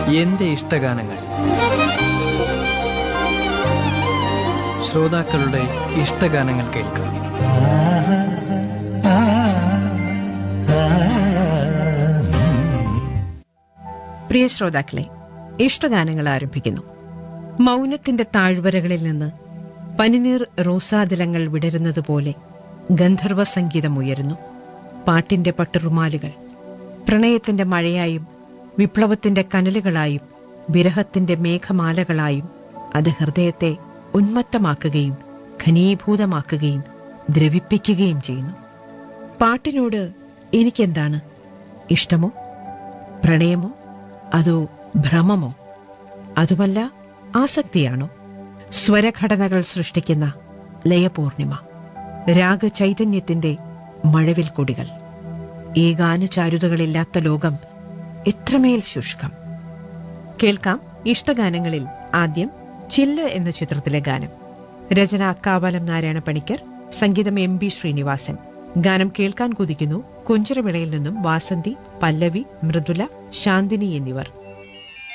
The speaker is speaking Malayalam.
എന്റെ ഇഷ്ടഗാനങ്ങൾ ശ്രോതാക്കളുടെ ഇഷ്ടഗാനങ്ങൾ കേൾക്കാം പ്രിയ ശ്രോതാക്കളെ ഇഷ്ടഗാനങ്ങൾ ആരംഭിക്കുന്നു മൗനത്തിന്റെ താഴ്വരകളിൽ നിന്ന് പനിനീർ റോസാതിലങ്ങൾ വിടരുന്നതുപോലെ ഗന്ധർവ സംഗീതം ഉയരുന്നു പാട്ടിന്റെ പട്ടുറുമാലുകൾ പ്രണയത്തിന്റെ മഴയായും വിപ്ലവത്തിന്റെ കനലുകളായും വിരഹത്തിന്റെ മേഘമാലകളായും അത് ഹൃദയത്തെ ഉന്മത്തമാക്കുകയും ഘനീഭൂതമാക്കുകയും ദ്രവിപ്പിക്കുകയും ചെയ്യുന്നു പാട്ടിനോട് എനിക്കെന്താണ് ഇഷ്ടമോ പ്രണയമോ അതോ ഭ്രമമോ അതുമല്ല ആസക്തിയാണോ സ്വരഘടനകൾ സൃഷ്ടിക്കുന്ന ലയപൂർണിമ രാഗചൈതന്യത്തിന്റെ മഴവിൽ കൊടികൾ ഈ ഗാനചാരുതകളില്ലാത്ത ലോകം എത്രമേൽ ശുഷ്കം കേൾക്കാം ഇഷ്ടഗാനങ്ങളിൽ ആദ്യം ചില്ല് എന്ന ചിത്രത്തിലെ ഗാനം രചന കാവാലം നാരായണ പണിക്കർ സംഗീതം എം ബി ശ്രീനിവാസൻ ഗാനം കേൾക്കാൻ കുതിക്കുന്നു കുഞ്ചരവിളയിൽ നിന്നും വാസന്തി പല്ലവി മൃദുല ശാന്തിനി എന്നിവർ